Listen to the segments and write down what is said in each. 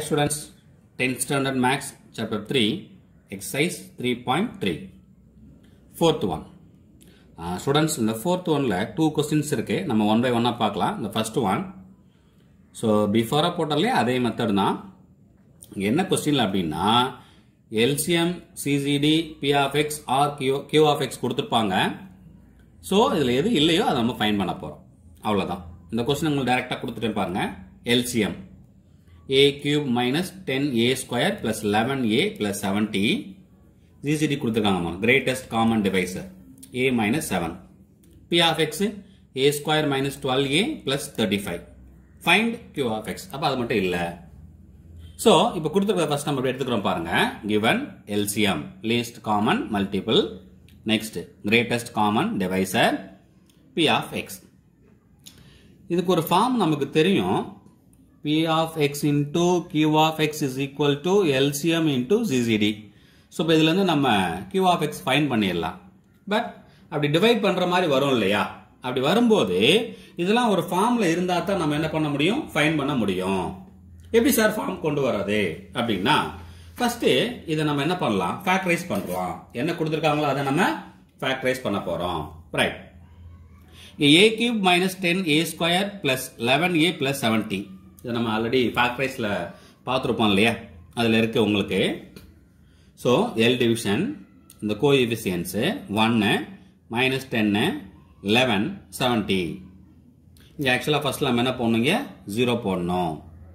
students 10th standard max chapter 3 exercise 3.3 fourth one uh, students இந்த fourth oneல two questions இருக்கு நம்ம one by one பார்க்கலாம் இந்த first one so பிஃபோராக போட்டாலே அதே மெத்தட் தான் இங்க என்ன கொஸ்டின்ல அப்படின்னா LCM GCD P of x or Q Q of x கொடுத்துருப்பாங்க ஸோ இதில் எது இல்லையோ அதை நம்ம ஃபைன் பண்ண போகிறோம் அவ்வளோதான் இந்த கொஸ்டின் உங்களுக்கு டேரெக்டாக கொடுத்துட்டு பாருங்க LCM a cube minus ten a square plus eleven a plus seventy GCD கொடுத்துருக்காங்க greatest common divisor a minus seven P of x a square minus twelve a plus thirty five find Q of x அப்போ அது மட்டும் இல்லை so இப்போ கொடுத்துருக்க first நம்ம எடுத்துக்கிறோம் பாருங்க given LCM least common multiple next greatest common divisor P of x இதுக்கு ஒரு ஃபார்ம் நமக்கு தெரியும் P of x into Q of x is equal to LCM into GCD so இப்போ இதுலேருந்து நம்ம கியூ ஆஃப் எக்ஸ் ஃபைன் பண்ணிடலாம் but அப்படி divide பண்ணுற மாதிரி வரும் இல்லையா அப்படி வரும்போது இதெல்லாம் ஒரு ஃபார்ம்ல இருந்தா தான் நம்ம என்ன பண்ண முடியும் ஃபைன் பண்ண முடியும் எப்படி சார் ஃபார்ம் கொண்டு வர்றது அப்படின்னா ஃபர்ஸ்ட் இதை நம்ம என்ன பண்ணலாம் ஃபேக்டரைஸ் பண்றோம் என்ன கொடுத்துருக்காங்களோ அதை நம்ம ஃபேக்டரைஸ் பண்ண போறோம் right a cube minus ten a square plus eleven a plus seventy இதை நம்ம ஆல்ரெடி ஃபேக்டரைஸில் பார்த்துருப்போம் இல்லையா அதில் இருக்கு உங்களுக்கு ஸோ எல் டிவிஷன் இந்த கோ எஃபிசியன்ஸு ஒன்று மைனஸ் டென்னு லெவன் செவன்டி இங்கே ஆக்சுவலாக ஃபர்ஸ்ட் நம்ம என்ன போடணுங்க ஜீரோ போடணும்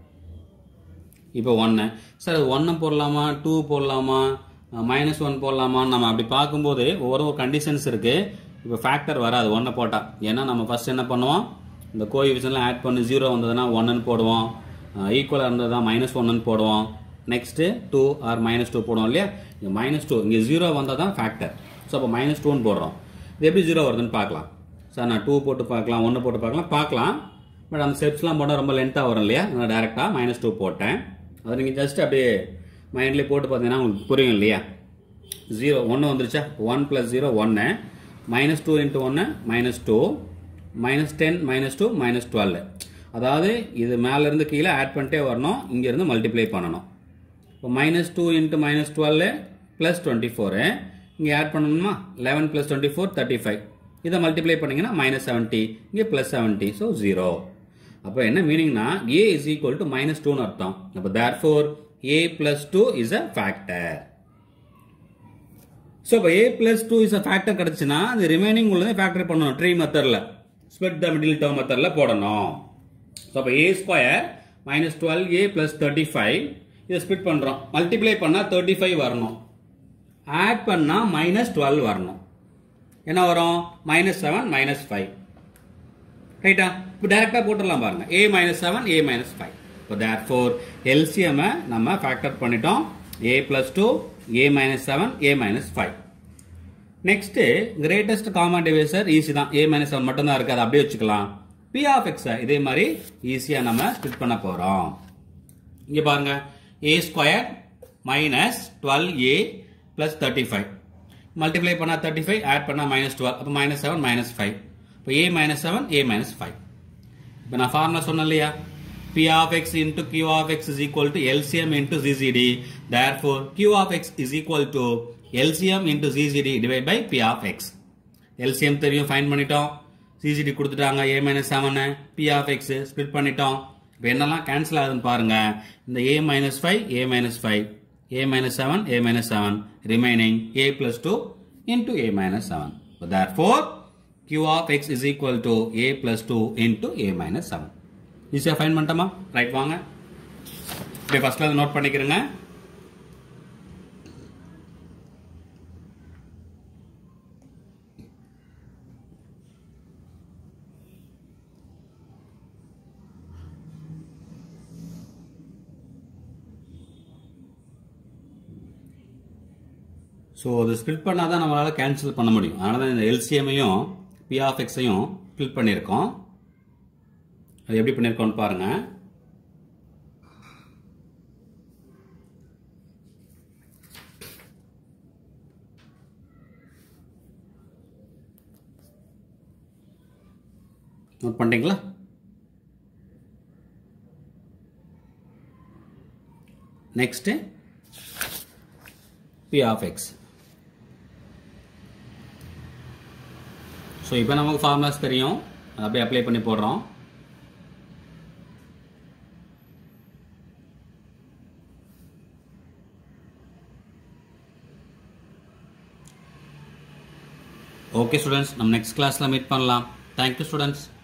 இப்போ ஒன்று சார் அது ஒன்று போடலாமா டூ போடலாமா மைனஸ் ஒன் போடலாமா நம்ம அப்படி பார்க்கும்போது ஒவ்வொரு கண்டிஷன்ஸ் இருக்கு இப்போ ஃபேக்டர் வராது ஒன்றை போட்டால் ஏன்னா நம்ம ஃபர்ஸ்ட் என்ன பண்ணுவோம் இந்த கோஎஃபிஷியன்லாம் ஆட் பண்ணி ஜீரோ வந்ததுன்னா ஒன்றுன்னு போடுவோம் ஈக்குவலாக இருந்ததுன்னா மைனஸ் ஒன்றுன்னு போடுவோம் next two or minus two போடுவோம் இல்லையா இங்கே மைனஸ் டூ இங்கே ஜீரோ வந்தால் தான் ஃபேக்டர் ஸோ அப்போ மைனஸ் டூன்னு போடுறோம் இது எப்படி ஜீரோ வருதுன்னு பார்க்கலாம் சார் நான் டூ போட்டு பார்க்கலாம் ஒன்று போட்டு பார்க்கலாம் பார்க்கலாம் பட் அந்த ஸ்டெப்ஸ்லாம் போட்டால் ரொம்ப லென்த்தாக வரும் இல்லையா நான் டேரெக்டாக மைனஸ் டூ போட்டேன் அதை நீங்கள் ஜஸ்ட் அப்படியே மைண்ட்லேயே போட்டு பார்த்தீங்கன்னா உங்களுக்கு புரியும் இல்லையா ஜீரோ ஒன்று வந்துருச்சா ஒன் ப்ளஸ் ஜீரோ ஒன்று மைனஸ் டூ இன்ட்டு ஒன்று minus two minus ten minus two minus twelve அதாவது இது மேலேருந்து கீழே ஆட் பண்ணிட்டே வரணும் இங்கேருந்து மல்டிப்ளை பண்ணணும் இப்போ minus two into minus twelve plus twenty four இங்கே ஆட் பண்ணணுமா eleven plus twenty four thirty five இதை மல்டிப்ளை பண்ணீங்கன்னா மைனஸ் செவன்ட்டி இங்கே ப்ளஸ் செவன்ட்டி ஸோ ஜீரோ அப்போ என்ன மீனிங்னா a is equal to minus டூன்னு அர்த்தம் அப்போ therefore a plus two is a factor so இப்போ a plus two is a factor கிடைச்சுன்னா அது ரிமைனிங் உள்ளதே ஃபேக்டர் பண்ணணும் ட்ரீ மெத்தடில் ஸ்பிட் த மிடில் டேர்ம் மெத்தடில் போடணும் ஸோ அப்போ a square minus twelve a plus thirty five இதை ஸ்பிட் பண்ணுறோம் மல்டிப்ளை பண்ணால் தேர்ட்டி ஃபைவ் வரணும் ஆட் பண்ணால் மைனஸ் டுவெல் வரணும் என்ன வரும் மைனஸ் செவன் மைனஸ் ஃபைவ் ரைட்டா இப்போ டைரெக்டாக போட்டுடலாம் பாருங்க a minus seven a minus five இப்போ தேர் ஃபோர் எல்சிஎம் நம்ம ஃபேக்டர் பண்ணிட்டோம் a plus two a minus seven a minus five next greatest common divisor easy தான் ஏ மைனஸ் செவன் மட்டும் தான் இருக்கு அதை அப்படியே வச்சுக்கலாம் பி ஆஃப் எக்ஸ் இதே மாதிரி ஈஸியாக நம்ம ஸ்பிட் பண்ண போகிறோம் இங்கே பாருங்க a square minus twelve a plus thirty five multiply பண்ணால் தேர்ட்டி ஃபைவ் ஆட் பண்ணால் மைனஸ் டுவெல் அப்போ மைனஸ் செவன் மைனஸ் ஃபைவ் இப்போ a minus seven a minus five இப்போ நான் ஃபார்முலா சொன்னேன் இல்லையா P of x into Q of x is equal to LCM into ZCD. Therefore, Q of x is equal to LCM into ZCD divided by P of x. LCM தெரியும் find பண்ணிட்டோம் ZCD கொடுத்துட்டாங்க A minus 7 P of x split பண்ணிட்டோம் இப்போ என்னெல்லாம் cancel ஆகுதுன்னு பாருங்க இந்த A minus 5 A minus 5 A minus 7 A minus 7 remaining A plus 2 into A minus 7. So therefore, Q of x is equal to A plus 2 into A minus 7. ஈஸியாக fine பண்ணிட்டோமா right வாங்க இப்படியே ஃபர்ஸ்ட்ல அதை நோட் பண்ணிக்கிறேங்க so அது split பண்ணால் தான் நம்மளால் கேன்சல் பண்ண முடியும் அதனால தான் இந்த எல்சிஎம்மையும் பி ஆஃப் எக்ஸையும் ஸ்பிளிட் பண்ணியிருக்கோம் அது எப்படி பண்ணியிருக்கோம்னு பாருங்க நோட் பண்ணிட்டீங்களா next P of x so இப்போ நமக்கு ஃபார்முலாஸ் தெரியும் அதை அப்படியே அப்ளை பண்ணி போடுறோம் ஓகே ஸ்டூடெண்ட்ஸ் நம்ம நெக்ஸ்ட் கிளாஸில் மீட் பண்ணலாம் தேங்க்யூ ஸ்டூடெண்ட்ஸ்